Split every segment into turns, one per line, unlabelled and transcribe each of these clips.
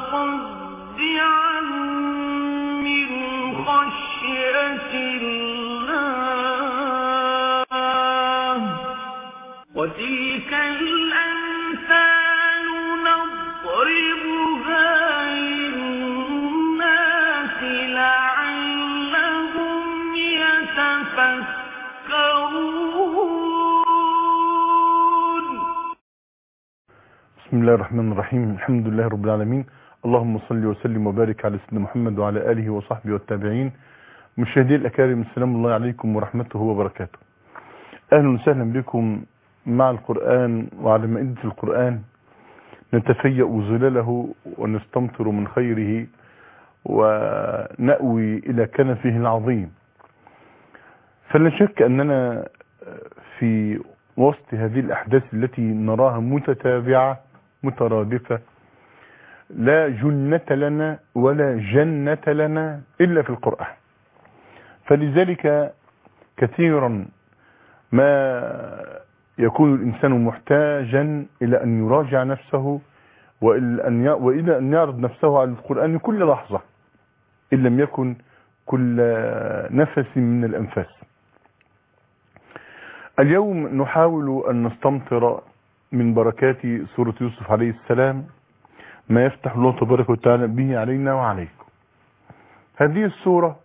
متصدعا من خشية الله وتلك الأمثال نضربها للناس لعلهم يتفكرون
بسم الله الرحمن الرحيم الحمد لله رب العالمين اللهم صل وسلم وبارك على سيدنا محمد وعلى آله وصحبه والتابعين مشاهدي الأكارم السلام الله عليكم ورحمته وبركاته أهلا وسهلا بكم مع القرآن وعلى مائدة القرآن نتفيأ ظلاله ونستمطر من خيره ونأوي إلى كنفه العظيم فلا شك أننا في وسط هذه الأحداث التي نراها متتابعة مترادفة لا جنة لنا ولا جنة لنا إلا في القرآن فلذلك كثيرا ما يكون الإنسان محتاجا إلى أن يراجع نفسه وإلى أن وإلى أن يعرض نفسه على القرآن كل لحظة إن لم يكن كل نفس من الأنفاس اليوم نحاول أن نستمطر من بركات سورة يوسف عليه السلام ما يفتح الله تبارك وتعالى به علينا وعليكم هذه السورة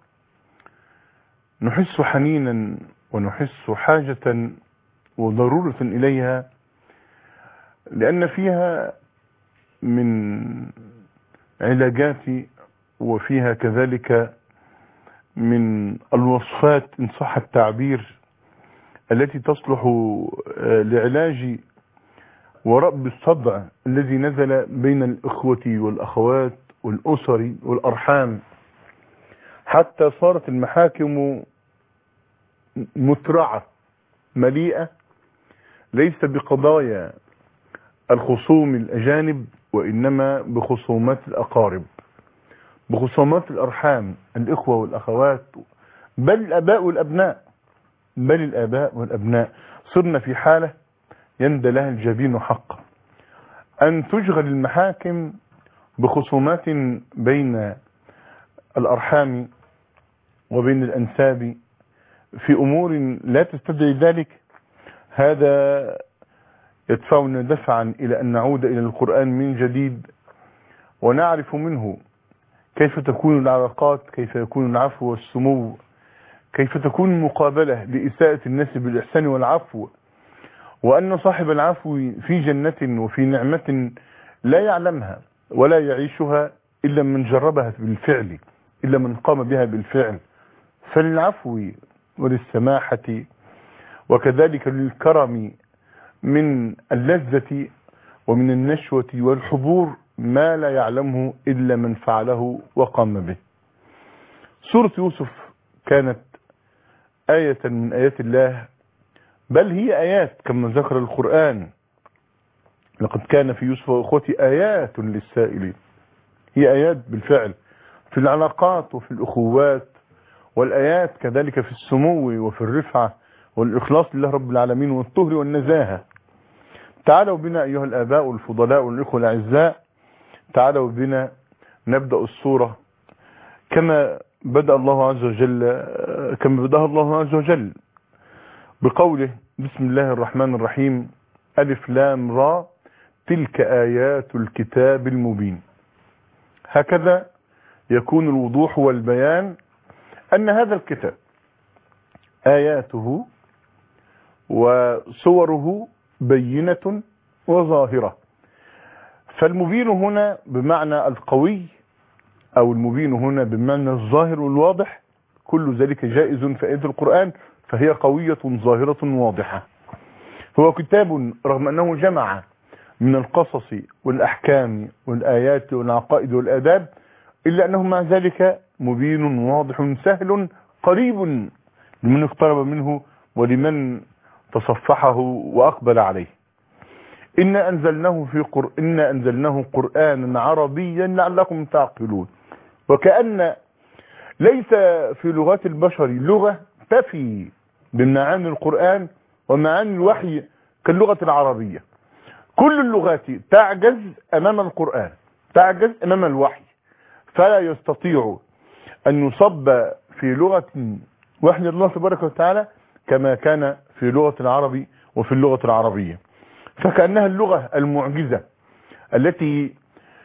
نحس حنينا ونحس حاجة وضرورة إليها لأن فيها من علاجات وفيها كذلك من الوصفات إن صح التعبير التي تصلح لعلاج ورأب الصدع الذي نزل بين الإخوة والأخوات والأسر والأرحام حتى صارت المحاكم مترعة مليئة ليس بقضايا الخصوم الأجانب وإنما بخصومات الأقارب بخصومات الأرحام الإخوة والأخوات بل الأباء والأبناء بل الآباء والأبناء صرنا في حالة يندى لها الجبين حقا أن تشغل المحاكم بخصومات بين الأرحام وبين الأنساب في أمور لا تستدعي ذلك هذا يدفعنا دفعا إلى أن نعود إلى القرآن من جديد ونعرف منه كيف تكون العلاقات كيف يكون العفو والسمو كيف تكون المقابلة لإساءة الناس بالإحسان والعفو وأن صاحب العفو في جنة وفي نعمة لا يعلمها ولا يعيشها إلا من جربها بالفعل إلا من قام بها بالفعل فللعفو وللسماحة وكذلك للكرم من اللذة ومن النشوة والحبور ما لا يعلمه إلا من فعله وقام به سورة يوسف كانت آية من آيات الله بل هي آيات كما ذكر القرآن لقد كان في يوسف وإخوتي آيات للسائلين هي آيات بالفعل في العلاقات وفي الأخوات والآيات كذلك في السمو وفي الرفعة والإخلاص لله رب العالمين والطهر والنزاهة تعالوا بنا أيها الآباء والفضلاء والإخوة الأعزاء تعالوا بنا نبدأ الصورة كما بدأ الله عز وجل كما بدأها الله عز وجل بقوله بسم الله الرحمن الرحيم ألف لام را تلك آيات الكتاب المبين هكذا يكون الوضوح والبيان أن هذا الكتاب آياته وصوره بينة وظاهرة فالمبين هنا بمعنى القوي أو المبين هنا بمعنى الظاهر والواضح كل ذلك جائز في آيات القرآن فهي قوية ظاهرة واضحة هو كتاب رغم أنه جمع من القصص والأحكام والآيات والعقائد والآداب إلا أنه مع ذلك مبين واضح سهل قريب لمن اقترب منه ولمن تصفحه وأقبل عليه إنا أنزلناه في قر... إنا أنزلناه قرآنا عربيا لعلكم تعقلون وكأن ليس في لغات البشر لغة تفي بمعاني القرآن ومعاني الوحي كاللغة العربية كل اللغات تعجز أمام القرآن تعجز امام الوحي فلا يستطيع ان يصب في لغة وحي الله تبارك وتعالى كما كان في لغة العربي وفي اللغة العربية فكأنها اللغة المعجزة التي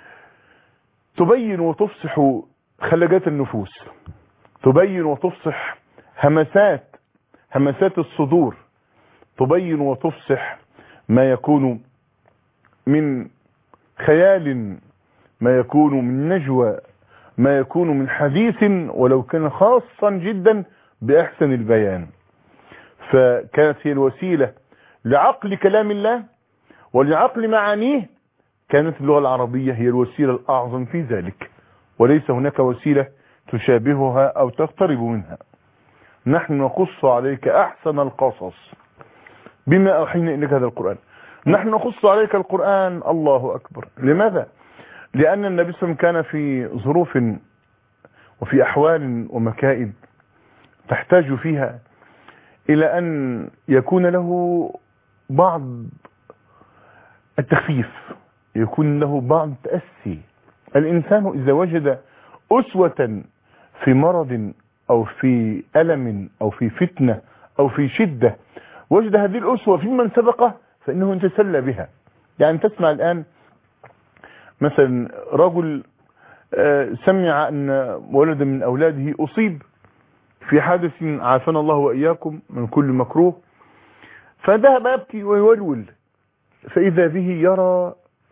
تبين وتفصح خلجات النفوس تبين وتفصح همسات همسات الصدور تبين وتفصح ما يكون من خيال ما يكون من نجوى ما يكون من حديث ولو كان خاصا جدا بأحسن البيان فكانت هي الوسيلة لعقل كلام الله ولعقل معانيه كانت اللغة العربية هي الوسيلة الأعظم في ذلك وليس هناك وسيلة تشابهها أو تقترب منها نحن نقص عليك أحسن القصص بما أوحينا إليك هذا القرآن نحن نقص عليك القرآن الله أكبر لماذا؟ لأن النبي صلى الله عليه وسلم كان في ظروف وفي أحوال ومكائد تحتاج فيها إلى أن يكون له بعض التخفيف يكون له بعض التأسي الإنسان إذا وجد أسوة في مرض أو في ألم أو في فتنة أو في شدة وجد هذه الأسوة في من سبقه فإنه يتسلى بها يعني تسمع الآن مثلا رجل سمع أن ولد من أولاده أصيب في حادث عافانا الله وإياكم من كل مكروه فذهب يبكي ويولول فإذا به يرى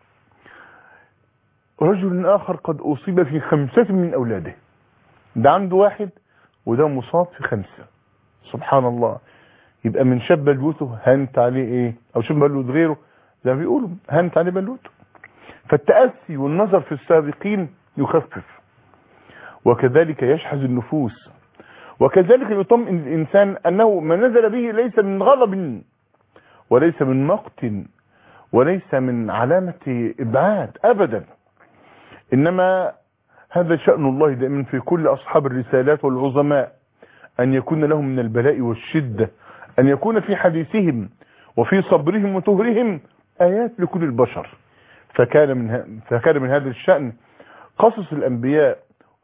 رجل آخر قد أصيب في خمسة من أولاده ده عنده واحد وده مصاب في خمسة سبحان الله يبقى من شاب بلوته هانت عليه ايه او شاب بلوت غيره زي ما بيقولوا هانت عليه بلوته فالتأسي والنظر في السابقين يخفف وكذلك يشحذ النفوس وكذلك يطمئن الإنسان أنه ما نزل به ليس من غضب وليس من مقت وليس من علامة إبعاد أبدا إنما هذا شأن الله دائما في كل أصحاب الرسالات والعظماء أن يكون لهم من البلاء والشدة أن يكون في حديثهم وفي صبرهم وتهرهم آيات لكل البشر فكان من, فكان من هذا الشأن قصص الأنبياء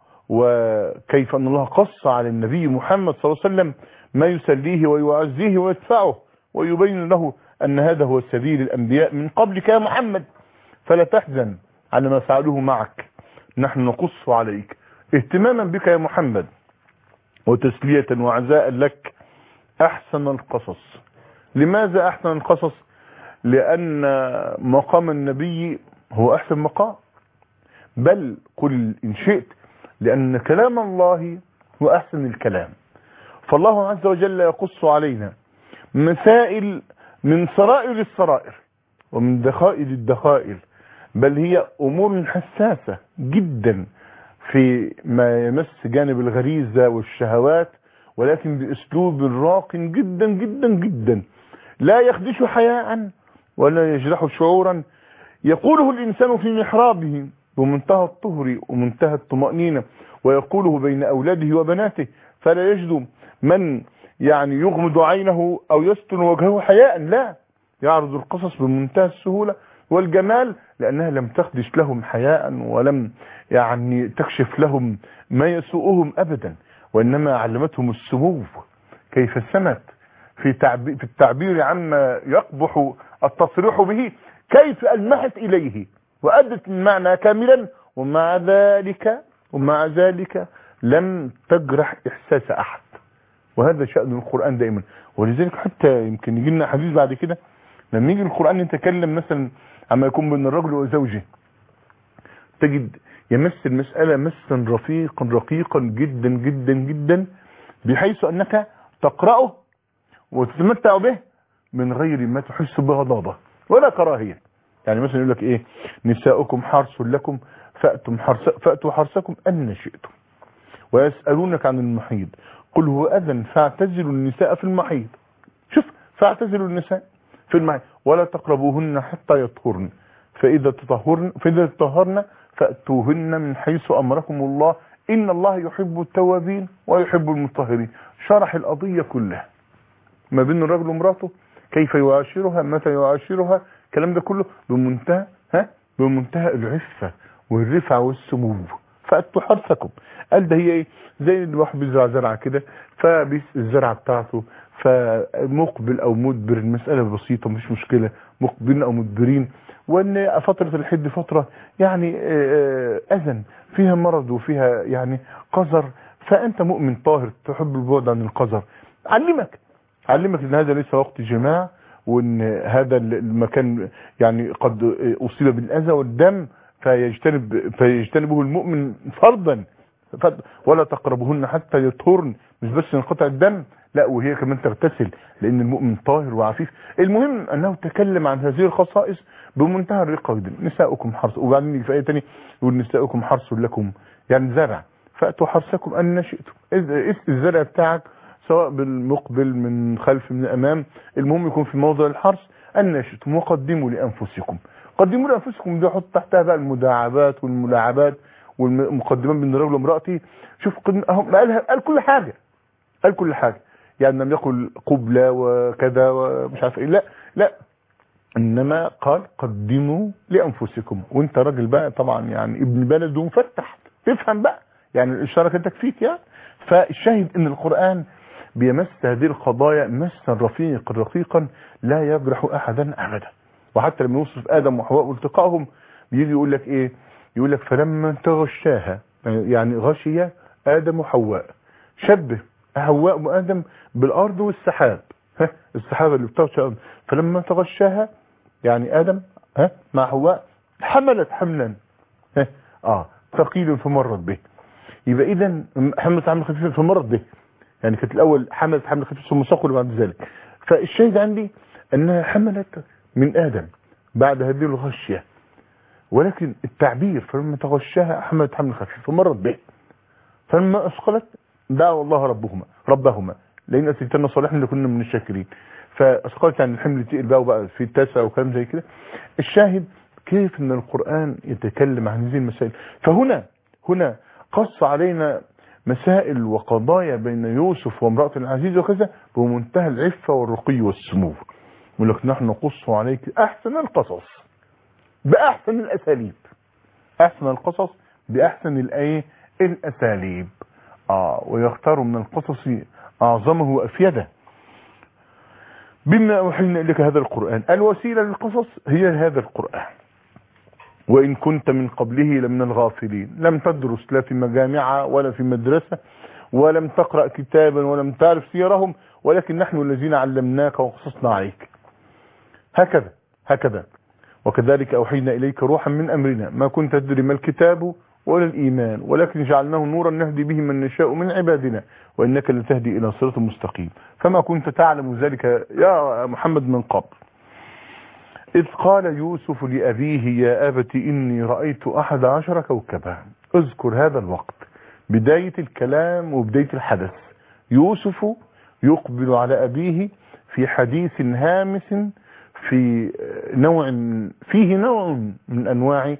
وكيف أن الله قص على النبي محمد صلى الله عليه وسلم ما يسليه ويعزيه ويدفعه ويبين له أن هذا هو سبيل الأنبياء من قبلك يا محمد فلا تحزن على ما فعلوه معك نحن نقص عليك اهتماما بك يا محمد وتسلية وعزاء لك أحسن القصص لماذا أحسن القصص لأن مقام النبي هو أحسن مقام بل قل إن شئت لأن كلام الله هو أحسن الكلام فالله عز وجل يقص علينا مسائل من سرائر السرائر ومن دخائل الدخائل بل هي أمور حساسة جدا في ما يمس جانب الغريزة والشهوات ولكن بأسلوب راق جدا جدا جدا لا يخدش حياء ولا يجرح شعورا يقوله الإنسان في محرابه بمنتهى الطهر ومنتهى الطمأنينة ويقوله بين أولاده وبناته فلا يجد من يعني يغمض عينه أو يستر وجهه حياء لا يعرض القصص بمنتهى السهولة والجمال لأنها لم تخدش لهم حياء ولم يعني تكشف لهم ما يسوءهم أبدا وإنما علمتهم السمو كيف سمت في تعبير, في التعبير عما يقبح التصريح به كيف ألمحت إليه وأدت المعنى كاملا ومع ذلك ومع ذلك لم تجرح إحساس أحد وهذا شأن القرآن دائما ولذلك حتى يمكن يجي لنا حديث بعد كده لما يجي القرآن يتكلم مثلا عما يكون بين الرجل وزوجه تجد يمس المسألة مسا رفيقا رقيقا جدا جدا جدا بحيث أنك تقرأه وتتمتع به من غير ما تحس بغضاضة ولا كراهية يعني مثلا يقول لك ايه نساؤكم حرس لكم فأتم حرس فأتوا حرسكم أن شئتم ويسألونك عن المحيض قل هو أذن فاعتزلوا النساء في المحيض شوف فاعتزلوا النساء في المحيض ولا تقربوهن حتى يطهرن فإذا تطهرن فإذا تطهرن فأتوهن من حيث أمركم الله إن الله يحب التوابين ويحب المطهرين شرح القضية كلها ما بين الرجل ومراته كيف يعاشرها متى يعاشرها الكلام ده كله بمنتهى ها بمنتهى العفة والرفع والسمو فأتوا حرثكم قال ده هي ايه زي اللي واحد بيزرع زرعة كده فبيس الزرعة بتاعته فمقبل او مدبر المسألة بسيطة مش مشكلة مقبلين او مدبرين وان فترة الحد فترة يعني آه، آه، اذن فيها مرض وفيها يعني قذر فانت مؤمن طاهر تحب البعد عن القذر علمك علمك ان هذا ليس وقت جماع وان هذا المكان يعني قد اصيب بالاذى والدم فيجتنب فيجتنبه المؤمن فرضا فرض- ولا تقربهن حتى يطهرن مش بس ينقطع الدم لا وهي كمان تغتسل لان المؤمن طاهر وعفيف المهم انه تكلم عن هذه الخصائص بمنتهى الرقه جدا نساؤكم حرث وبعدين يجي في ايه تاني يقول نساؤكم حرث لكم يعني زرع فاتوا حرثكم ان شئتم إذ- إذ- الزرع بتاعك سواء بالمقبل من خلف من امام المهم يكون في موضع الحرث ان شئتم وقدموا لانفسكم قدموا لانفسكم دي حط تحتها بقى المداعبات والملاعبات والمقدمات بين الرجل وامراته شوف قد- أهو قال قال كل حاجه قال كل حاجه يعني لم يقل قبلة وكذا ومش عارف ايه لا لا انما قال قدموا لانفسكم وانت راجل بقى طبعا يعني ابن بلد ومفتح تفهم بقى يعني الاشاره كانت تكفيك يعني فالشاهد ان القران بيمس هذه القضايا مسا رفيقا رقيقا لا يجرح احدا ابدا وحتى لما يوصف ادم وحواء والتقائهم بيجي يقول لك ايه يقول لك فلما تغشاها يعني غشي ادم وحواء شبه حواء وادم بالارض والسحاب ها السحابه اللي بتغشى الأرض. فلما تغشاها يعني ادم ها مع حواء حملت حملا ها اه ثقيل فمرت به يبقى اذا حملت حمل خفيف فمرت به يعني كانت الاول حملت حمل خفيف ثم ثقل بعد ذلك فالشاهد عندي انها حملت من ادم بعد هذه الغشيه ولكن التعبير فلما تغشاها حملت حمل خفيف فمرت به فلما اثقلت دعوا الله ربهما ربهما لان اتيتنا صالحا لكنا من الشاكرين فاثقلت عن الحمل تقل بقى وبقى في التاسع وكلام زي كده الشاهد كيف ان القران يتكلم عن هذه المسائل فهنا هنا قص علينا مسائل وقضايا بين يوسف وامرأة العزيز وكذا بمنتهى العفة والرقي والسمو ولكن نحن نقص عليك أحسن القصص بأحسن الأساليب أحسن القصص بأحسن الآية الأساليب آه ويختار من القصص أعظمه وأفيده بما أوحينا إليك هذا القرآن الوسيلة للقصص هي هذا القرآن وإن كنت من قبله لمن الغافلين لم تدرس لا في مجامع ولا في مدرسة ولم تقرأ كتابا ولم تعرف سيرهم ولكن نحن الذين علمناك وقصصنا عليك هكذا هكذا وكذلك أوحينا إليك روحا من أمرنا ما كنت تدري ما الكتاب ولا الإيمان ولكن جعلناه نورا نهدي به من نشاء من عبادنا وإنك لتهدي إلى صراط مستقيم فما كنت تعلم ذلك يا محمد من قبل إذ قال يوسف لأبيه يا أبت إني رأيت أحد عشر كوكبا اذكر هذا الوقت بداية الكلام وبداية الحدث يوسف يقبل على أبيه في حديث هامس في نوع فيه نوع من أنواع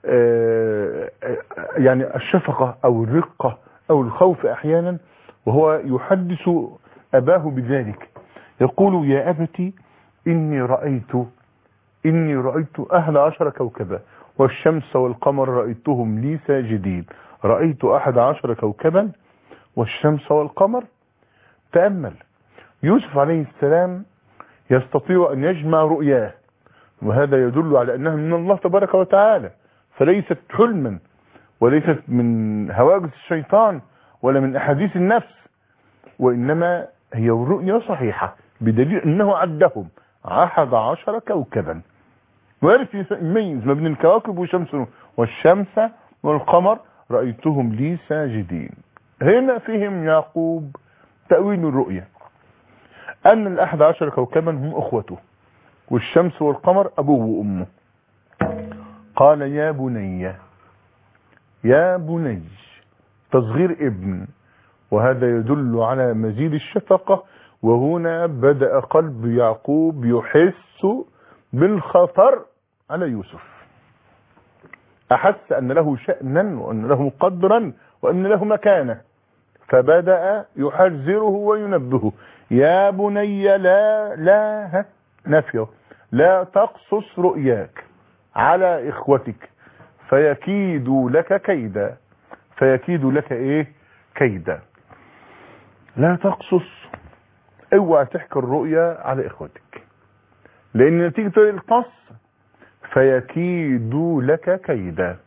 يعني الشفقة أو الرقة أو الخوف أحيانا وهو يحدث أباه بذلك يقول يا أبتي إني رأيت إني رأيت أحد عشر كوكبا والشمس والقمر رأيتهم لي ساجدين رأيت أحد عشر كوكبا والشمس والقمر تأمل يوسف عليه السلام يستطيع أن يجمع رؤياه وهذا يدل على أنها من الله تبارك وتعالى فليست حلما وليست من هواجس الشيطان ولا من أحاديث النفس وإنما هي رؤيا صحيحة بدليل أنه عدهم أحد عشر كوكبا وعرف يميز ما بين الكواكب والشمس والشمس والقمر رأيتهم لي ساجدين هنا فهم يعقوب تأويل الرؤيا أن الأحد عشر كوكبا هم أخوته والشمس والقمر أبوه وأمه قال يا بني يا بني تصغير ابن وهذا يدل على مزيد الشفقة وهنا بدأ قلب يعقوب يحس بالخطر على يوسف أحس أن له شأنا وأن له قدرا وأن له مكانة فبدأ يحذره وينبهه يا بني لا لا نفيه لا تقصص رؤياك على إخوتك فيكيد لك كيدا فيكيد لك ايه كيدا لا تقصص اوعى تحكي الرؤيا على اخوتك لان نتيجة القص فيكيد لك كيدا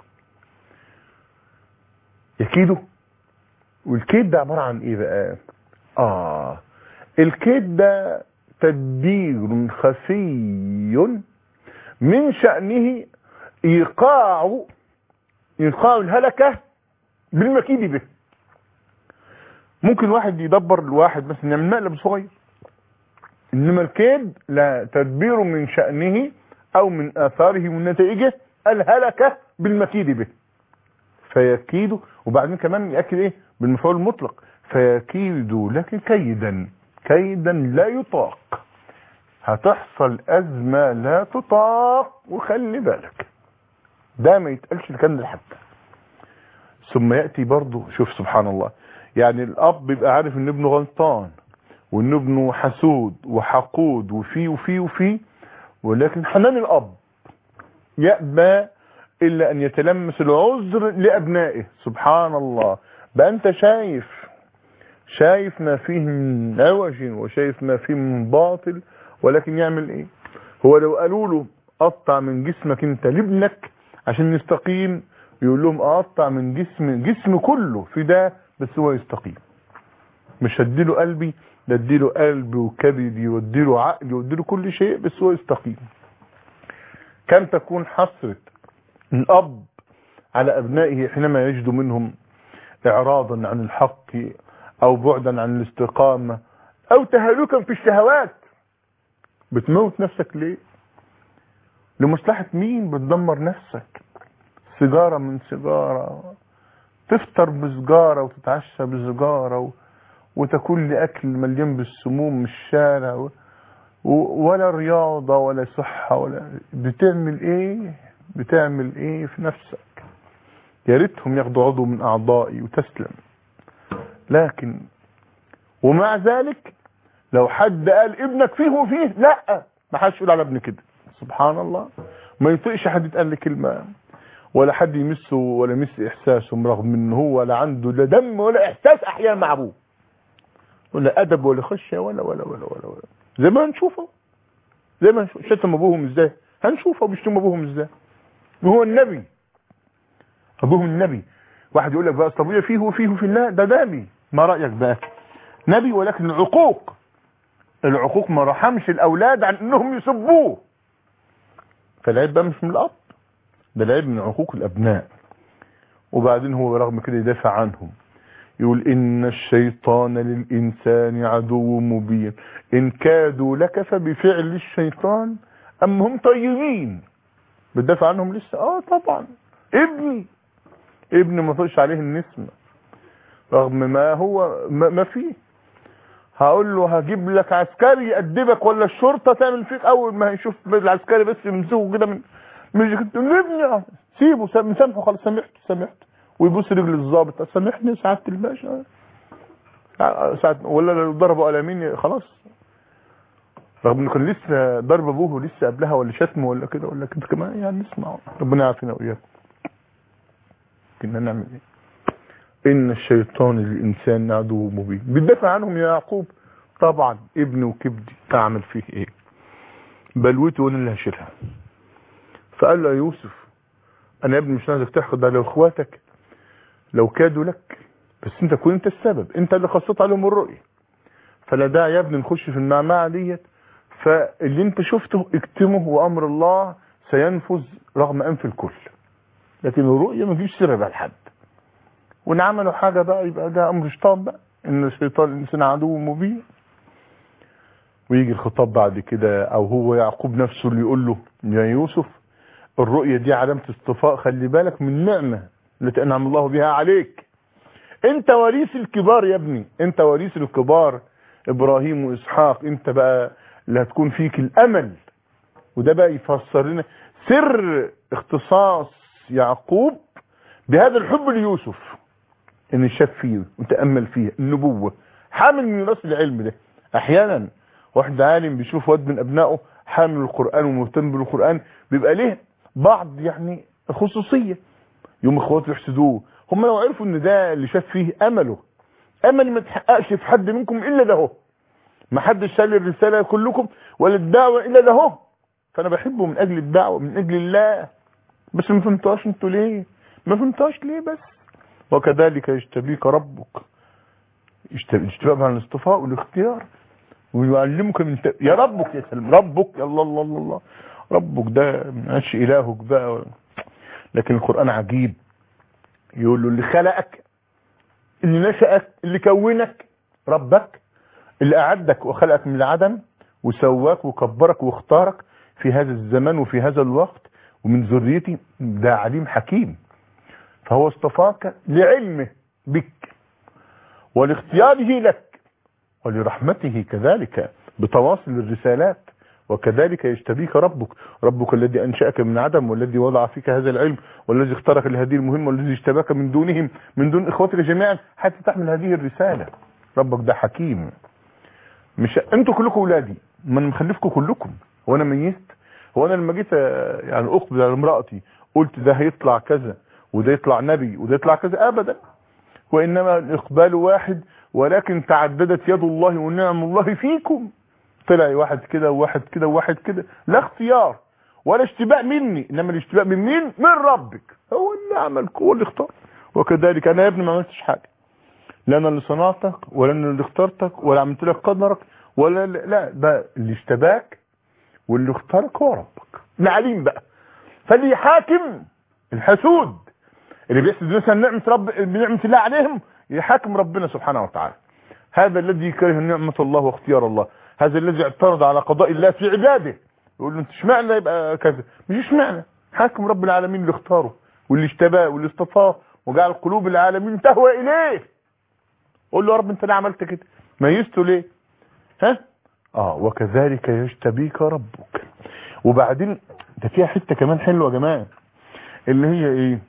يكيدوا والكيد ده عبارة عن ايه بقى اه الكيد ده تدبير خفي من شأنه ايقاع ايقاع الهلكة بالمكيد به ممكن واحد يدبر الواحد مثلا يعمل مقلب صغير انما الكيد لا تدبير من شأنه او من اثاره ومن نتائجه الهلكة بالمكيد به فيكيد وبعدين كمان يأكد ايه بالمفعول المطلق فيكيد لك كيدا كيدا لا يطاق هتحصل ازمة لا تطاق وخلي بالك ده ما يتقالش الكلام ده لحد ثم يأتي برضه شوف سبحان الله يعني الاب بيبقى عارف ان ابنه غلطان وان ابنه حسود وحقود وفي وفي وفي ولكن حنان الاب يأبى الا ان يتلمس العذر لابنائه سبحان الله بقى انت شايف شايف ما فيه من عوج وشايف ما فيه من باطل ولكن يعمل ايه هو لو قالوا له قطع من جسمك انت لابنك عشان يستقيم يقول لهم اقطع من جسم جسم كله في ده بس هو يستقيم مش هديله قلبي ده اديله قلب وكبدي واديله عقلي واديله كل شيء بس هو يستقيم كم تكون حسرة الاب على ابنائه حينما يجد منهم اعراضا عن الحق او بعدا عن الاستقامة او تهلكا في الشهوات بتموت نفسك ليه لمصلحة مين بتدمر نفسك سيجارة من سيجارة تفطر بسجارة وتتعشى بسجارة و... وتاكل لي اكل مليان بالسموم من الشارع و... و... ولا رياضة ولا صحة ولا بتعمل ايه بتعمل ايه في نفسك يا ريتهم ياخدوا عضو من اعضائي وتسلم لكن ومع ذلك لو حد قال ابنك فيه وفيه لا ما حدش يقول على ابن كده سبحان الله ما يطيقش حد يتقال لي كلمه ولا حد يمسه ولا يمس احساسه رغم ان هو لا عنده لا دم ولا احساس احيانا مع ابوه ولا ادب ولا خشيه ولا ولا ولا ولا, ولا. زي ما هنشوفه زي ما هنشوف شتم ابوهم ازاي هنشوفه بيشتم ابوهم ازاي وهو النبي ابوهم النبي واحد يقول لك بقى طب فيه وفيه في الله ده نبي ما رايك بقى نبي ولكن العقوق العقوق ما رحمش الاولاد عن انهم يسبوه فالعيب بقى مش من الاب ده العيب من عقوق الابناء وبعدين هو رغم كده يدافع عنهم يقول ان الشيطان للانسان عدو مبين ان كادوا لك فبفعل الشيطان اما هم طيبين بتدافع عنهم لسه اه طبعا ابني ابني ما طلش عليه النسمة رغم ما هو ما, ما فيه هقول له هجيب لك عسكري يأدبك ولا الشرطة تعمل فيك اول ما هيشوف العسكري بس يمسكه كده من مش كنت ابني سيبه مسامحه خلاص سامحته سامحته ويبوس رجل الضابط سامحني سعاده الباشا ساعة ولا لو ضربوا قلمين خلاص رغم انه كان لسه ضرب ابوه لسه قبلها ولا شتمه ولا كده ولا كده كمان يعني نسمع ربنا يعافينا واياكم كنا نعمل ايه ان الشيطان للانسان عدو مبين بتدافع عنهم يا يعقوب طبعا ابني وكبدي اعمل فيه ايه بلوتي وانا اللي هشيلها فقال له يا يوسف انا يا ابني مش عايزك تحقد على اخواتك لو كادوا لك بس انت كنت انت السبب انت اللي خصيت عليهم الرؤيه فلا داعي يا ابني نخش في المعمعه ديت فاللي انت شفته اكتمه وامر الله سينفذ رغم انف الكل لكن الرؤيه ما فيش سر بقى لحد وان عملوا حاجه بقى يبقى ده امر شيطان بقى ان الشيطان الانسان عدو مبين ويجي الخطاب بعد كده او هو يعقوب نفسه اللي يقول له يا يوسف الرؤية دي علامة اصطفاء خلي بالك من نعمة التي انعم الله بها عليك انت وريث الكبار يا ابني انت وريث الكبار ابراهيم واسحاق انت بقى اللي هتكون فيك الامل وده بقى يفسر لنا سر اختصاص يعقوب بهذا الحب ليوسف ان شاف فيه وتأمل فيه النبوة حامل من راس العلم ده احيانا واحد عالم بيشوف واد من ابنائه حامل القرآن ومهتم بالقرآن بيبقى ليه بعض يعني خصوصية يوم اخواته يحسدوه هم لو عرفوا ان ده اللي شاف فيه امله امل ما تحققش في حد منكم الا ده هو ما حدش شال الرسالة كلكم ولا الدعوة الا ده هو فانا بحبه من اجل الدعوة من اجل الله بس ما فهمتوهاش انتوا ليه ما فهمتوهاش ليه بس وكذلك يجتبيك ربك اجتباء مع الاصطفاء والاختيار ويعلمك من ت... يا ربك يا سلام ربك يا الله الله الله, الله. ربك ده مش الهك بقى لكن القرآن عجيب يقول له اللي خلقك اللي نشأك اللي كونك ربك اللي أعدك وخلقك من العدم وسواك وكبرك واختارك في هذا الزمان وفي هذا الوقت ومن ذريتي ده عليم حكيم فهو اصطفاك لعلمه بك ولاختياره لك ولرحمته كذلك بتواصل الرسالات وكذلك يجتبيك ربك ربك الذي أنشأك من عدم والذي وضع فيك هذا العلم والذي اختارك لهذه المهمة والذي اجتباك من دونهم من دون إخوتك جميعا حتى تحمل هذه الرسالة ربك ده حكيم مش انتوا كلكم ولادي ما انا مخلفكم كلكم هو انا ميزت هو انا لما جيت يعني اقبل على امرأتي قلت ده هيطلع كذا وده يطلع نبي وده يطلع كذا ابدا وانما الاقبال واحد ولكن تعددت يد الله ونعم الله فيكم طلع واحد كده وواحد كده وواحد كده لا اختيار ولا اشتباع مني انما الاشتباع من مين من ربك هو اللي عمل هو اللي اختار وكذلك انا يا ابني ما عملتش حاجه لا انا اللي صنعتك ولا انا اللي اخترتك ولا عملت لك قدرك ولا لا ده اللي اشتباك واللي اختارك هو ربك العليم بقى فاللي يحاكم الحسود اللي بيحسد مثلا نعمه رب بنعمه الله عليهم يحاكم ربنا سبحانه وتعالى هذا الذي يكره نعمه الله واختيار الله هذا الذي اعترض على قضاء الله في عباده يقول له انت اشمعنى يبقى كذا مش اشمعنى حاكم رب العالمين اللي اختاره واللي اشتباه واللي اصطفاه وجعل قلوب العالمين تهوى اليه قول له يا رب انت ليه عملت كده ميزته ليه ها اه وكذلك يجتبيك ربك وبعدين ده فيها حته كمان حلوه يا جماعه اللي هي ايه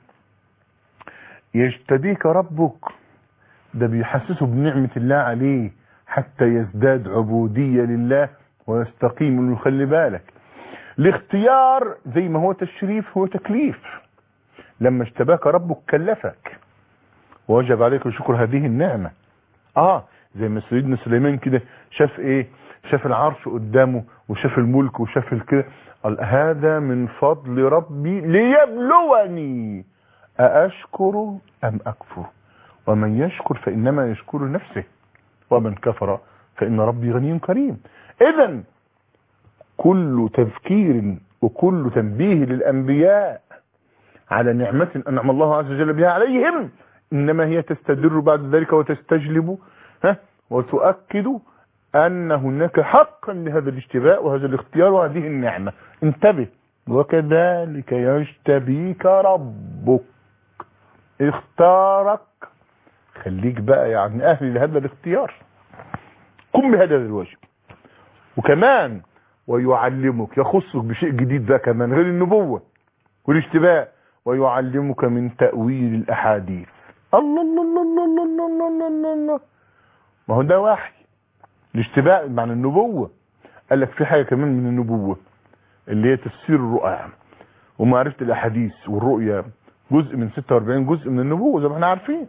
يجتبيك ربك ده بيحسسه بنعمه الله عليه حتى يزداد عبودية لله ويستقيم خلي بالك الاختيار زي ما هو تشريف هو تكليف لما اشتباك ربك كلفك ووجب عليك شكر هذه النعمة اه زي ما سيدنا سليمان كده شاف ايه شاف العرش قدامه وشاف الملك وشاف الكده قال هذا من فضل ربي ليبلوني أأشكر أم أكفر ومن يشكر فإنما يشكر نفسه ومن كفر فإن ربي غني كريم إذا كل تذكير وكل تنبيه للأنبياء على نعمة أنعم الله عز وجل بها عليهم إنما هي تستدر بعد ذلك وتستجلب ها وتؤكد أن هناك حقا لهذا الاشتباء وهذا الاختيار وهذه النعمة انتبه وكذلك يجتبيك ربك اختارك خليك بقى يعني اهل لهذا الاختيار قم بهذا الواجب وكمان ويعلمك يخصك بشيء جديد ده كمان غير النبوة والاشتباء ويعلمك من تأويل الأحاديث الله الله الله الله الله الله الله الله الله الله ما هو ده وحي الاشتباء معنى النبوة قال لك في حاجة كمان من النبوة اللي هي تفسير الرؤى ومعرفة الأحاديث والرؤيا جزء من 46 جزء من النبوة زي ما احنا عارفين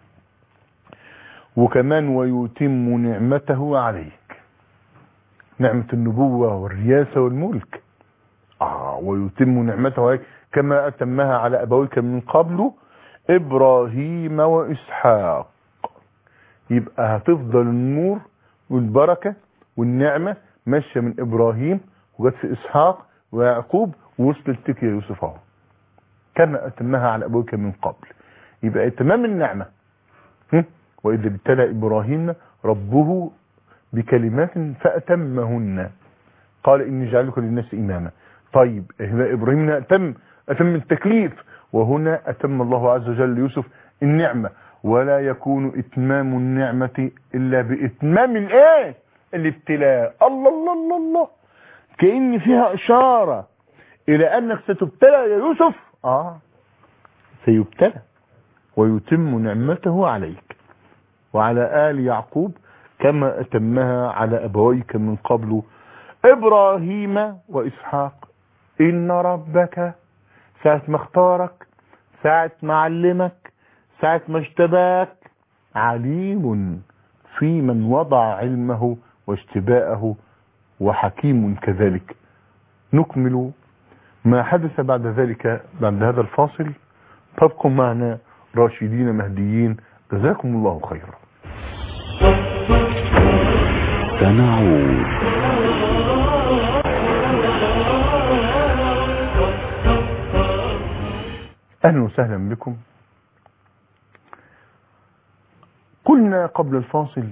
وكمان ويتم نعمته عليك نعمة النبوة والرياسة والملك آه ويتم نعمته عليك كما أتمها على أبويك من قبل إبراهيم وإسحاق يبقى هتفضل النور والبركة والنعمة ماشية من إبراهيم وجت في إسحاق ويعقوب ووصلت لك يا يوسف اهو كما أتمها على أبويك من قبل يبقى تمام النعمة هم؟ وإذا ابتلى إبراهيم ربه بكلمات فأتمهن قال إني جعلك للناس إماما طيب هنا إبراهيم أتم أتم التكليف وهنا أتم الله عز وجل ليوسف النعمة ولا يكون إتمام النعمة إلا بإتمام الإيه الابتلاء الله الله الله الله كأن فيها إشارة إلى أنك ستبتلى يا يوسف آه سيبتلى ويتم نعمته عليك وعلى آل يعقوب كما أتمها على أبويك من قبل إبراهيم وإسحاق إن ربك ساعة ما اختارك ساعة ما علمك ساعة ما اجتباك عليم في من وضع علمه واجتباءه وحكيم كذلك نكمل ما حدث بعد ذلك بعد هذا الفاصل تبقوا معنا راشدين مهديين جزاكم الله خيرا
سنعود
اهلا وسهلا بكم قلنا قبل الفاصل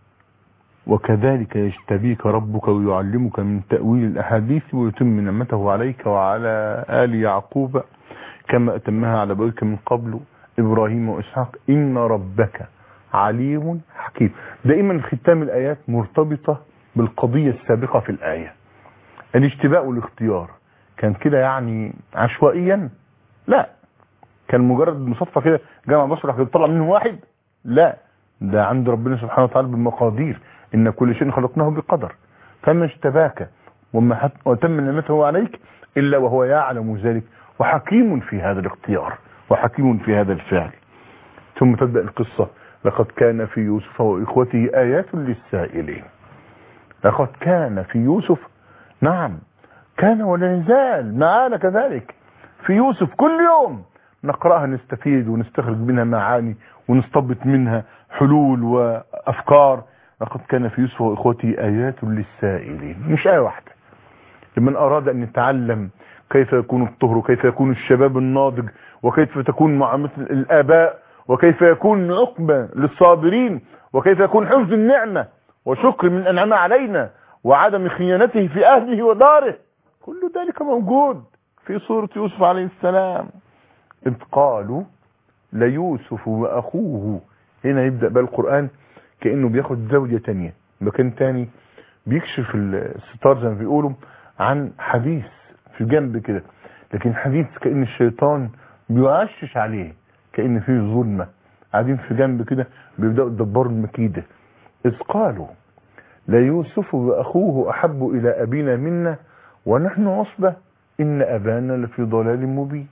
وكذلك يجتبيك ربك ويعلمك من تأويل الأحاديث ويتم نعمته عليك وعلى آل يعقوب كما أتمها على بويك من قبل إبراهيم وإسحاق إن ربك عليم حكيم دائما ختام الآيات مرتبطة بالقضية السابقة في الآية الاجتباء والاختيار كان كده يعني عشوائيا لا كان مجرد مصادفة كده جمع بشر راح يطلع منه واحد لا ده عند ربنا سبحانه وتعالى بالمقادير ان كل شيء خلقناه بقدر فما اجتباك وما حت... وتم نعمته عليك الا وهو يعلم ذلك وحكيم في هذا الاختيار وحكيم في هذا الفعل ثم تبدا القصه لقد كان في يوسف واخوته ايات للسائلين لقد كان في يوسف نعم كان ولا يزال معانا كذلك في يوسف كل يوم نقرأها نستفيد ونستخرج منها معاني ونستبط منها حلول وأفكار لقد كان في يوسف وإخوته آيات للسائلين مش آية واحدة لمن أراد أن يتعلم كيف يكون الطهر وكيف يكون الشباب الناضج وكيف تكون معاملة الآباء وكيف يكون عقبة للصابرين وكيف يكون حفظ النعمة وشكر من أنعم علينا وعدم خيانته في أهله وداره كل ذلك موجود في سورة يوسف عليه السلام إذ قالوا ليوسف وأخوه هنا يبدأ بقى القرآن كأنه بياخد زاوية تانية مكان تاني بيكشف الستار زي ما بيقولوا عن حديث في جنب كده لكن حديث كأن الشيطان بيعشش عليه كأن فيه ظلمة قاعدين في جنب كده بيبدأوا يدبروا المكيدة إذ قالوا ليوسف وأخوه أحب إلى أبينا منا ونحن عصبة إن أبانا لفي ضلال مبين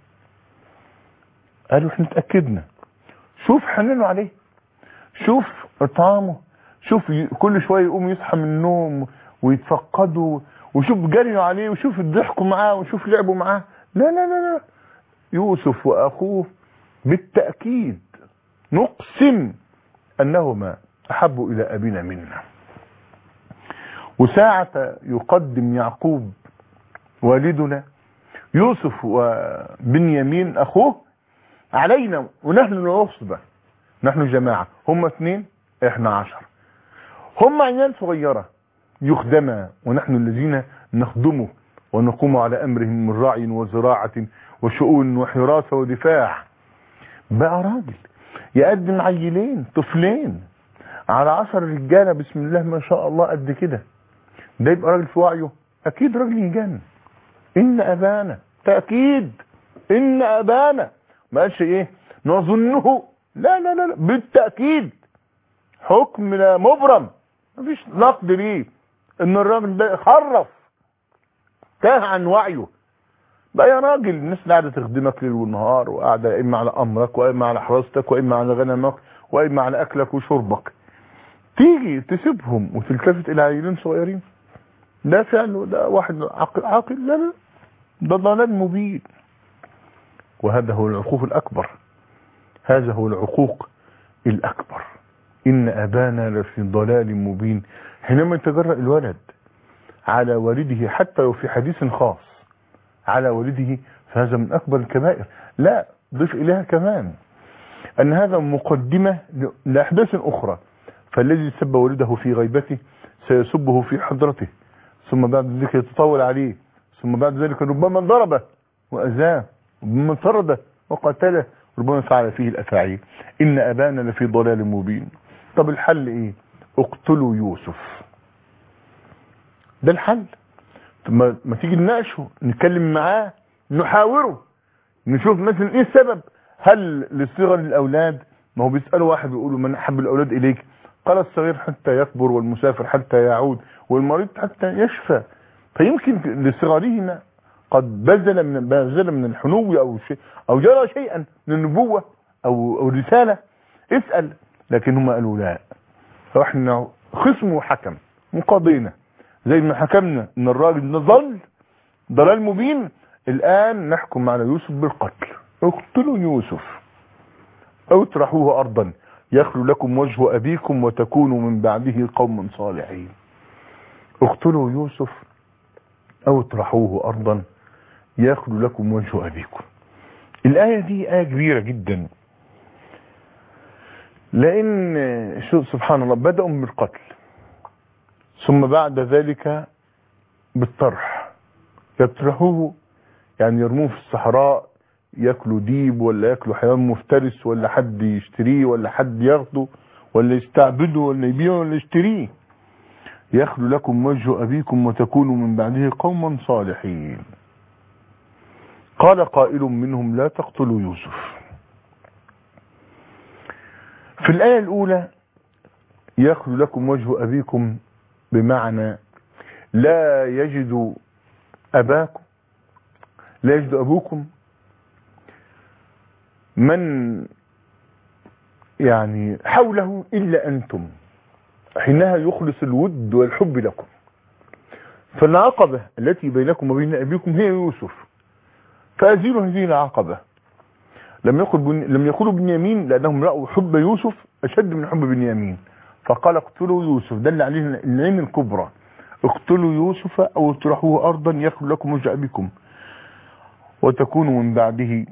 قالوا احنا اتأكدنا شوف حننوا عليه شوف اطعامه شوف ي- كل شوية يقوم يصحى من النوم ويتفقدوا وشوف جريوا عليه وشوف ضحكوا معاه وشوف لعبوا معاه لا لا لا لا يوسف واخوه بالتأكيد نقسم انهما احب الى ابينا منا وساعة يقدم يعقوب والدنا يوسف وبنيامين اخوه علينا ونحن العصبة نحن جماعة هم اثنين احنا عشر هم عيال صغيرة يخدما ونحن الذين نخدمه ونقوم على امرهم من رعي وزراعة وشؤون وحراسة ودفاع بقى راجل يقدم عيلين طفلين على عشر رجالة بسم الله ما شاء الله قد كده ده يبقى راجل في وعيه اكيد راجل يجن ان ابانا تأكيد ان ابانا ما قالش ايه نظنه لا لا لا, لا. بالتأكيد حكم لا مبرم مفيش نقد ليه ان الراجل ده خرف تاه عن وعيه بقى يا راجل الناس اللي قاعده تخدمك ليل ونهار وقاعده يا اما على امرك واما على حراستك واما على غنمك واما على اكلك وشربك تيجي تسيبهم وتلتفت الى عيلين صغيرين ده فعل ده واحد عاقل عاقل لا لا ده ضلال مبين وهذا هو العقوق الأكبر هذا هو العقوق الأكبر إن أبانا لفي ضلال مبين حينما يتجرأ الولد على والده حتى لو في حديث خاص على والده فهذا من أكبر الكبائر لا ضف إليها كمان أن هذا مقدمة لأحداث أخرى فالذي سب والده في غيبته سيسبه في حضرته ثم بعد ذلك يتطاول عليه ثم بعد ذلك ربما ضربه وأذاه ربما طرده وقتله ربما فعل فيه الأفاعيل إن أبانا لفي ضلال مبين طب الحل إيه اقتلوا يوسف ده الحل طب ما, ما تيجي نناقشه نتكلم معاه نحاوره نشوف مثلا ايه السبب هل لصغر الاولاد ما هو بيسالوا واحد بيقولوا من احب الاولاد اليك قال الصغير حتى يكبر والمسافر حتى يعود والمريض حتى يشفى فيمكن لصغرهما قد بذل من بذل من الحنو او شيء او جرى شيئا من النبوة او او رسالة اسأل لكن هم قالوا لا فاحنا خصم وحكم وقضينا زي ما حكمنا ان الراجل ده ضل ضلال مبين الان نحكم على يوسف بالقتل اقتلوا يوسف او اطرحوه ارضا يخلو لكم وجه ابيكم وتكونوا من بعده قوما صالحين اقتلوا يوسف او اطرحوه ارضا يخلو لكم وجه ابيكم الايه دي ايه كبيره جدا لان شو سبحان الله بداوا بالقتل ثم بعد ذلك بالطرح يطرحوه يعني يرموه في الصحراء ياكلوا ديب ولا ياكلوا حيوان مفترس ولا حد يشتريه ولا حد ياخده ولا يستعبده ولا يبيعه ولا يشتريه يخلو لكم وجه أبيكم وتكونوا من بعده قوما صالحين قال قائل منهم لا تقتلوا يوسف في الآية الأولى يخلو لكم وجه أبيكم بمعنى لا يجد أباكم لا يجد أبوكم من يعني حوله إلا أنتم حينها يخلص الود والحب لكم فالعقبة التي بينكم وبين أبيكم هي يوسف فأزيلوا هذه العقبة لم يقل بن... لم يقولوا بنيامين لأنهم رأوا حب يوسف أشد من حب بنيامين فقال اقتلوا يوسف دل عليه النعيم الكبرى اقتلوا يوسف أو اطرحوه أرضا يخلو لكم وجه أبيكم وتكونوا من بعده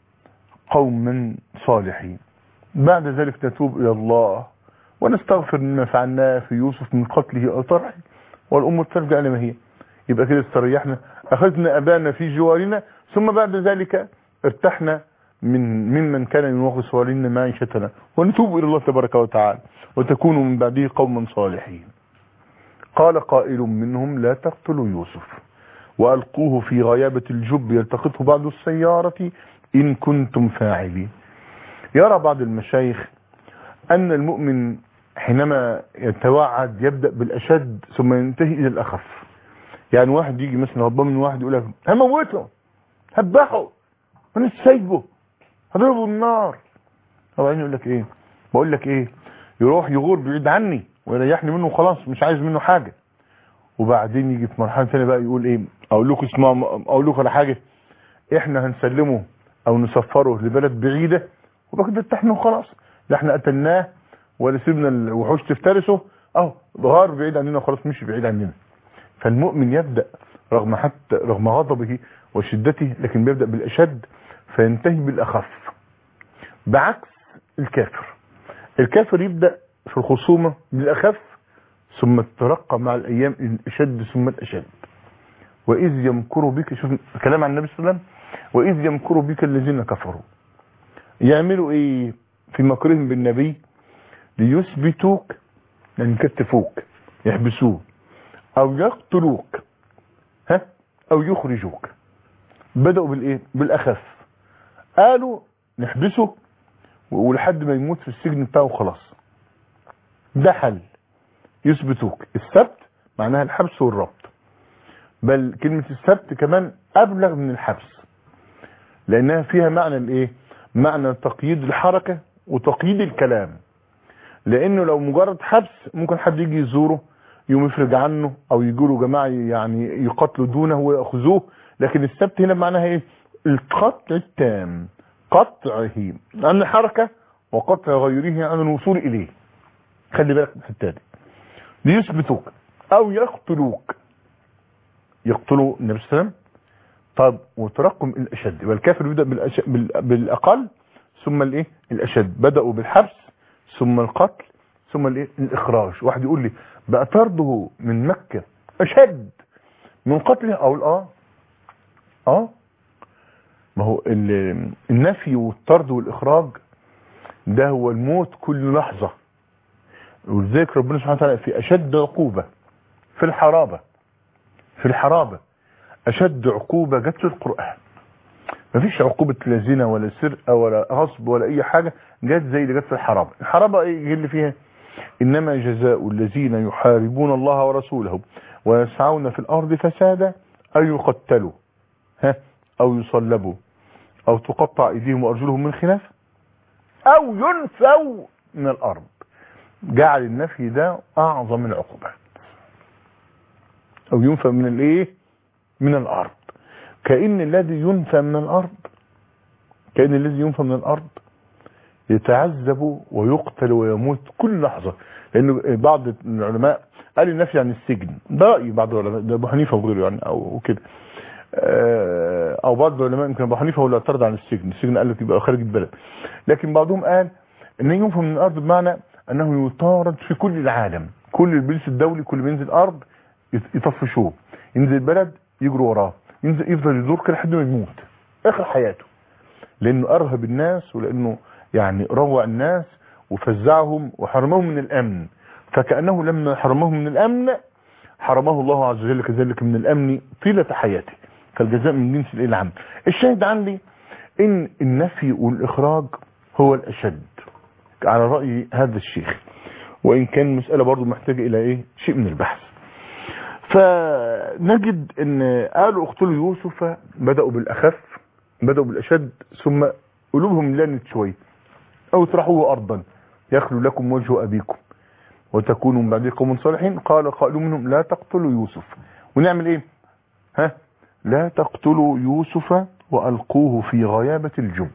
قوما صالحين بعد ذلك نتوب إلى الله ونستغفر مما فعلناه في يوسف من قتله أو طرحه والأمور ترجع لما هي يبقى كده استريحنا أخذنا أبانا في جوارنا ثم بعد ذلك ارتحنا من ممن كان ينغص علينا معيشتنا ونتوب إلى الله تبارك وتعالى وتكونوا من بعده قوما صالحين قال قائل منهم لا تقتلوا يوسف وألقوه في غيابة الجب يلتقطه بعض السيارة إن كنتم فاعلين يرى بعض المشايخ أن المؤمن حينما يتوعد يبدأ بالأشد ثم ينتهي إلى الأخف يعني واحد يجي مثلا هبان من واحد يقول لك هموته هبحه انا سايبه هضربه النار وبعدين يقول لك ايه بقول لك ايه يروح يغور بعيد عني ويريحني منه خلاص مش عايز منه حاجة وبعدين يجي في مرحلة ثانيه بقى يقول ايه اقول لكم اسمعوا اقول لكم على حاجة احنا هنسلمه او نسفره لبلد بعيدة وبقى كده ارتحنا وخلاص لا احنا قتلناه ولا سيبنا الوحوش تفترسه اهو غار بعيد عننا وخلاص مش بعيد عننا فالمؤمن يبدأ رغم حتى رغم غضبه وشدته لكن بيبدأ بالأشد فينتهي بالأخف بعكس الكافر الكافر يبدأ في الخصومة بالأخف ثم تترقى مع الأيام الأشد ثم الأشد وإذ يمكر بك شوف كلام عن النبي صلى الله عليه وسلم وإذ يمكر بك الذين كفروا يعملوا إيه في مكرهم بالنبي ليثبتوك يعني يكتفوك يحبسوه او يقتلوك ها او يخرجوك بدأوا بالايه بالاخف قالوا نحبسه ولحد ما يموت في السجن بتاعه خلاص ده حل يثبتوك السبت معناها الحبس والربط بل كلمة السبت كمان ابلغ من الحبس لانها فيها معنى الايه معنى تقييد الحركة وتقييد الكلام لانه لو مجرد حبس ممكن حد يجي يزوره يوم يفرج عنه او يجوا جماعه يعني يقتلوا دونه وياخذوه لكن السبت هنا معناها ايه القطع التام قطعه عن الحركه وقطع غيره عن الوصول اليه خلي بالك من الحته دي ليثبتوك او يقتلوك يقتلوا النبي صلى الله عليه وسلم طب وترقم الاشد يبقى الكافر بيبدا بالأش... بال... بالاقل ثم الايه الاشد بداوا بالحبس ثم القتل ثم الايه الاخراج واحد يقول لي بقى طرده من مكة اشد من قتله او اه اه ما هو النفي والطرد والاخراج ده هو الموت كل لحظة ولذلك ربنا سبحانه وتعالى في اشد عقوبة في الحرابة في الحرابة اشد عقوبة جت في القرآن مفيش عقوبة لا زنا ولا سرقة ولا غصب ولا اي حاجة جت زي اللي جت في الحرابة الحرابة ايه اللي فيها إنما جزاء الذين يحاربون الله ورسوله ويسعون في الأرض فسادا أن يقتلوا ها او يصلبوا او تقطع ايديهم وارجلهم من خلاف او ينفوا من الارض جعل النفي ده اعظم العقوبات او ينفى من الايه من الارض كأن الذي ينفى من الارض كأن الذي ينفى من الارض يتعذب ويقتل ويموت كل لحظة لأن بعض العلماء قال النفي عن السجن ده رأي بعض العلماء ده أبو حنيفة وغيره يعني أو كده أو بعض العلماء يمكن أبو حنيفة هو اللي اعترض عن السجن السجن قال لك يبقى خارج البلد لكن بعضهم قال أن ينفى من الأرض بمعنى أنه يطارد في كل العالم كل البوليس الدولي كل ما ينزل الأرض يطفشوه ينزل البلد يجروا وراه ينزل يفضل يدور كده لحد ما يموت آخر حياته لأنه أرهب الناس ولأنه يعني روع الناس وفزعهم وحرمهم من الامن فكأنه لما حرمهم من الامن حرمه الله عز وجل كذلك من الامن طيلة حياته فالجزاء من جنس الايه العام الشاهد عندي ان النفي والاخراج هو الاشد على رأي هذا الشيخ وان كان المسألة برضو محتاجة الى ايه شيء من البحث فنجد ان قالوا اقتلوا يوسف بدأوا بالاخف بدأوا بالاشد ثم قلوبهم لانت شويه او اطرحوه ارضا يخلو لكم وجه ابيكم وتكونوا من بعد قوم صالحين قال قائل منهم لا تقتلوا يوسف ونعمل ايه ها لا تقتلوا يوسف والقوه في غيابة الجب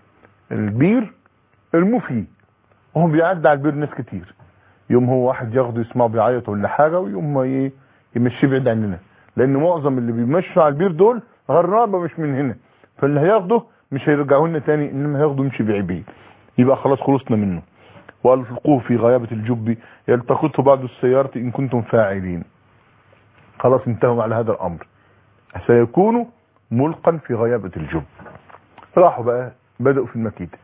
البير المفي وهم بيعدي على البير ناس كتير يوم هو واحد ياخده يسمعه بيعيط ولا حاجة ويوم ما ايه يمشيه بعيد عننا لان معظم اللي بيمشوا على البير دول غرابة مش من هنا فاللي هياخده مش هيرجعوا لنا تاني انما هياخده يمشي بعيد يبقى خلاص خلصنا منه والقوه في غيابة الجب يلتقطه بعض السيارة ان كنتم فاعلين خلاص انتهوا على هذا الامر سيكون ملقا في غيابة الجب راحوا بقى بدأوا في المكيدة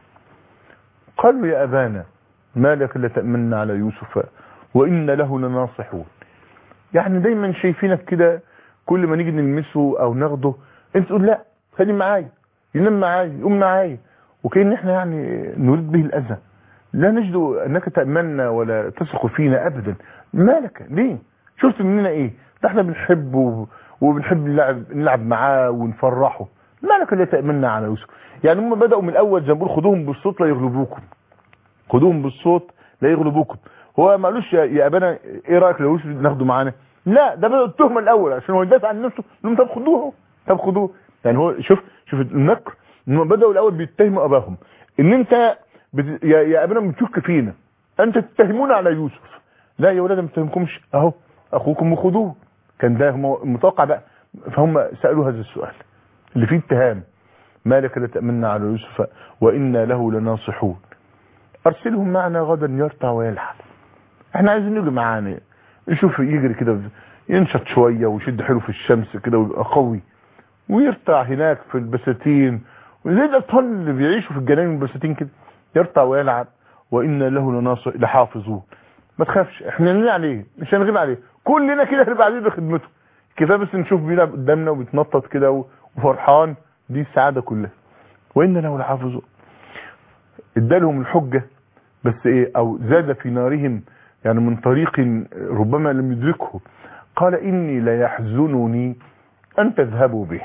قالوا يا أبانا ما لك لتأمن على يوسف وإن له لناصحون يعني دايما شايفينك كده كل ما نيجي نلمسه او ناخده انت تقول لا خلي معايا ينام معايا يقوم معايا وكأن احنا يعني نريد به الأذى لا نجد أنك تأمنا ولا تثق فينا أبدا مالك ليه شفت مننا ايه ده احنا بنحبه وبنحب نلعب, نلعب معاه ونفرحه مالك لا تأمنا على يوسف يعني هم بدأوا من الأول زي ما بقول خدوهم بالصوت لا يغلبوكم خدوهم بالصوت لا يغلبوكم هو ما قالوش يا, يا ابانا ايه رايك لو يوسف ناخده معانا لا ده بدأ التهمه الاول عشان هو يدافع عن نفسه لهم طب خدوه طب خدوه يعني هو شوف شوف النكر انهم بدأوا الاول بيتهموا اباهم ان انت بت... يا, يا ابانا بتشك فينا انت تتهمون على يوسف لا يا ولاد ما تتهمكمش اهو اخوكم وخدوه كان ده متوقع بقى فهم سألوا هذا السؤال اللي فيه اتهام ما لك لا تأمنا على يوسف وإنا له لناصحون أرسلهم معنا غدا يرتع ويلعب احنا عايزين نيجي معانا نشوف يجري كده ينشط شوية ويشد حلو في الشمس كده ويبقى قوي ويرتع هناك في البساتين وزي الأطفال اللي بيعيشوا في الجنان البساتين كده يرتع ويلعب وإنا له لناصح لحافظون ما تخافش احنا نغيب عليه مش هنغيب عليه كلنا كده هنبقى عليه بخدمته كفايه بس نشوف بيلعب قدامنا وبيتنطط كده وفرحان دي السعاده كلها وان له لحافظون ادالهم الحجه بس ايه او زاد في نارهم يعني من طريق ربما لم يدركه قال اني لا يحزنني ان تذهبوا به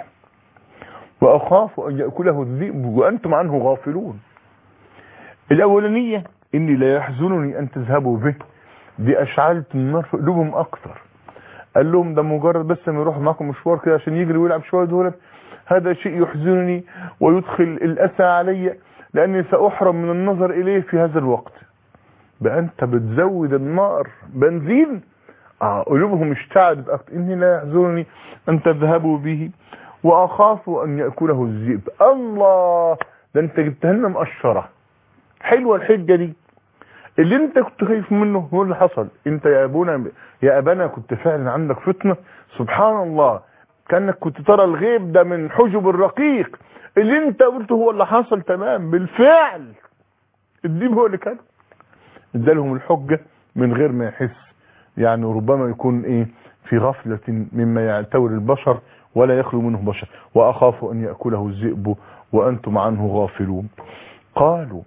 واخاف ان ياكله الذئب وانتم عنه غافلون الاولانيه اني لا يحزنني ان تذهبوا به دي اشعلت النار في قلوبهم اكثر قال لهم ده مجرد بس ما يروح معكم مشوار كده عشان يجري ويلعب شويه دولت هذا شيء يحزنني ويدخل الاسى علي لاني ساحرم من النظر اليه في هذا الوقت بقى انت بتزود النار بنزين اه قلوبهم اشتعلت اكتر اني لا يحزنني ان تذهبوا به واخاف ان ياكله الذئب الله ده انت جبتها لنا مقشره حلوه الحجه دي اللي انت كنت خايف منه هو اللي حصل انت يا ابونا يا ابانا كنت فعلا عندك فتنة سبحان الله كانك كنت ترى الغيب ده من حجب الرقيق اللي انت قلته هو اللي حصل تمام بالفعل الديب هو اللي كان ادالهم الحجة من غير ما يحس يعني ربما يكون ايه في غفلة مما يعتور البشر ولا يخلو منه بشر واخاف ان يأكله الذئب وانتم عنه غافلون قالوا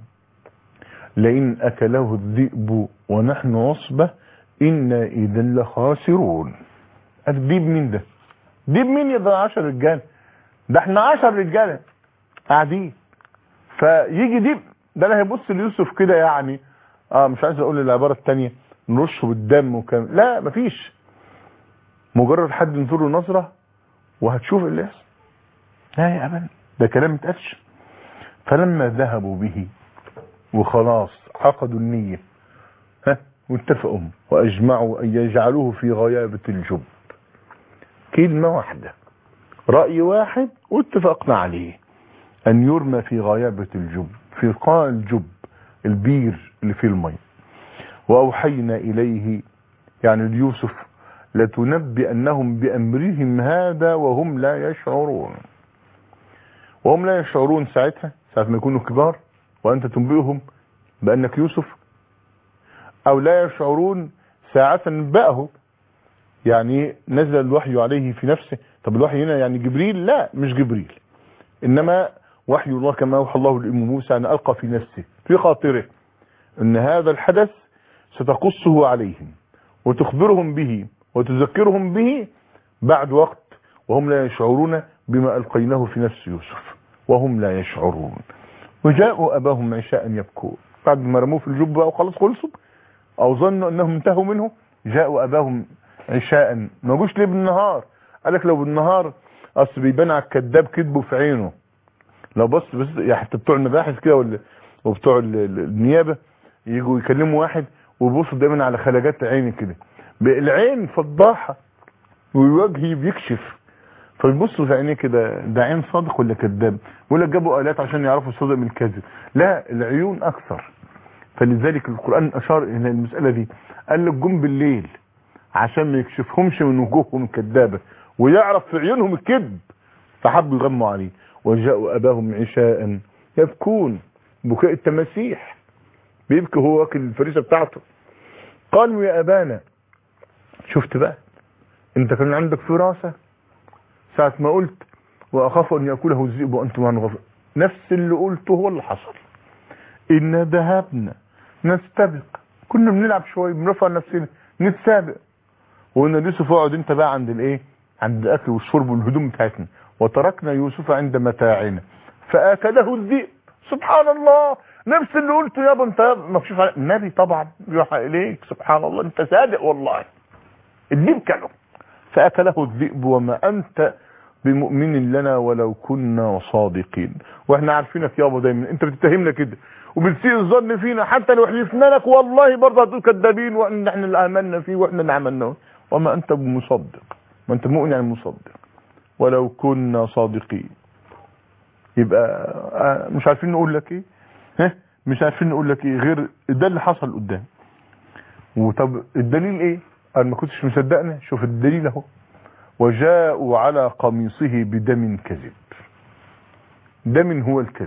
لئن أكله الذئب ونحن عصبة إنا إذا لخاسرون الذئب مين ده ديب مين يا ده 10 رجال ده احنا عشر رجاله قاعدين فيجي دي ده انا هيبص ليوسف كده يعني اه مش عايز اقول العباره الثانيه نرشه بالدم وكام لا مفيش مجرد حد ينظر له نظره وهتشوف اللي يحصل لا يا ابدا ده كلام متقالش فلما ذهبوا به وخلاص عقدوا النيه ها واتفقوا واجمعوا ان يجعلوه في غيابه الجب كلمه واحده راي واحد واتفقنا عليه ان يرمى في غيابه الجب في قاع الجب البير اللي فيه المي واوحينا اليه يعني ليوسف لتنبئنهم بامرهم هذا وهم لا يشعرون وهم لا يشعرون ساعتها ساعة ما يكونوا كبار وانت تنبئهم بانك يوسف او لا يشعرون ساعة نبأه يعني نزل الوحي عليه في نفسه طب الوحي هنا يعني جبريل لا مش جبريل انما وحي الله كما اوحى الله لام موسى ان القى في نفسه في خاطره ان هذا الحدث ستقصه عليهم وتخبرهم به وتذكرهم به بعد وقت وهم لا يشعرون بما القيناه في نفس يوسف وهم لا يشعرون وجاءوا اباهم عشاء يبكون بعد ما رموه في الجب بقى وخلاص خلصوا او ظنوا انهم انتهوا منه جاءوا اباهم عشاء ما جوش ليه بالنهار قال لك لو بالنهار اصل بيبان على الكذاب كذبه في عينه لو بص بس يعني حتى بتوع المباحث كده ولا وبتوع ال- ال- النيابه يجوا يكلموا واحد ويبصوا دايما على خلاجات عيني كده العين فضاحه والوجه بيكشف فيبصوا في عينيه كده ده عين صادق ولا كذاب يقول لك جابوا الات عشان يعرفوا الصدق من الكذب لا العيون اكثر فلذلك القران اشار الى المساله دي قال لك جم بالليل عشان ما يكشفهمش من وجوههم الكذابه ويعرف في عيونهم الكذب فحبوا يغموا عليه وجاءوا اباهم عشاء يبكون بكاء التماسيح بيبكي هو واكل الفريسه بتاعته قالوا يا ابانا شفت بقى انت كان عندك فراسه ساعه ما قلت واخاف ان ياكله الذئب وانتم عن غفل نفس اللي قلته هو اللي حصل إنا ذهبنا نستبق كنا بنلعب شويه بنرفع نفسنا نتسابق وقلنا ليوسف اقعد انت بقى عند الايه عند الاكل والشرب والهدوم بتاعتنا وتركنا يوسف عند متاعنا فاكله الذئب سبحان الله نفس اللي قلته يابا انت مكشوف على النبي طبعا يوحى اليك سبحان الله انت صادق والله الذئب كله فاكله الذئب وما انت بمؤمن لنا ولو كنا صادقين واحنا عارفينك يابا دايما انت بتتهمنا كده وبتسيء الظن فينا حتى لو حلفنا لك والله برضه هتقول كذابين وان احنا اللي امنا فيه واحنا اللي عملناه وما انت بمصدق ما انت مؤمن يعني مصدق ولو كنا صادقين يبقى آه، مش عارفين نقول لك ايه ها مش عارفين نقول لك ايه غير ده اللي حصل قدام وطب الدليل ايه انا ما كنتش مصدقنا شوف الدليل اهو وجاءوا على قميصه بدم كذب دم هو الكذب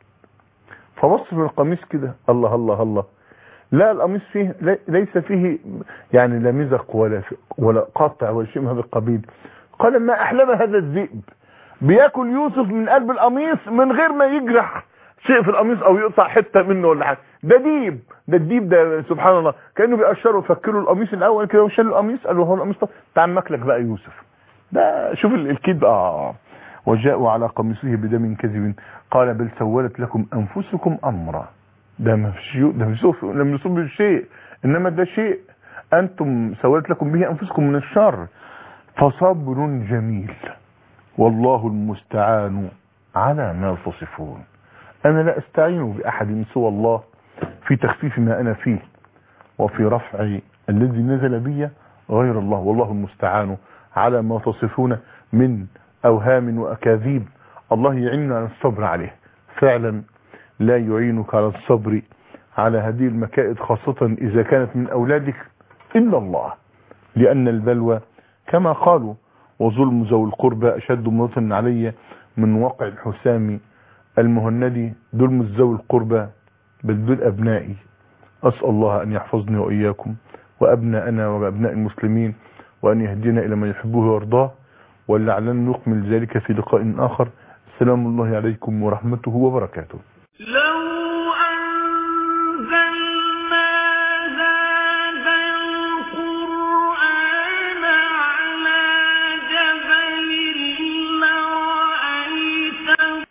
فبص في القميص كده الله الله الله لا القميص فيه لي- ليس فيه يعني لا مزق ولا ولا قطع ولا شيء من هذا القبيل قال ما احلم هذا الذئب بياكل يوسف من قلب القميص من غير ما يجرح شيء في القميص او يقطع حته منه ولا حاجه ده ديب ده الديب ده سبحان الله كانوا بيقشروا فكروا القميص الاول كده وشالوا القميص قالوا هو القميص طب تعال ماكلك بقى يوسف ده شوف ال- الكذب اه وجاءوا على قميصه بدم كذب قال بل سولت لكم انفسكم امرا ده ما فيش ده مش سوف لم يصب شيء انما ده شيء انتم سولت لكم به انفسكم من الشر فصبر جميل والله المستعان على ما تصفون انا لا استعين باحد سوى الله في تخفيف ما انا فيه وفي رفع الذي نزل بي غير الله والله المستعان على ما تصفون من اوهام واكاذيب الله يعيننا على الصبر عليه فعلا لا يعينك على الصبر على هذه المكائد خاصة إذا كانت من أولادك إلا الله لأن البلوى كما قالوا وظلم ذوي القربى أشد مرة علي من وقع الحسام المهندي دول مش ذوي القربى بل دول أبنائي أسأل الله أن يحفظني وإياكم وأبناءنا وأبناء المسلمين وأن يهدينا إلى ما يحبه ويرضاه ولعلنا نكمل ذلك في لقاء آخر السلام الله عليكم ورحمته وبركاته
لو أنزل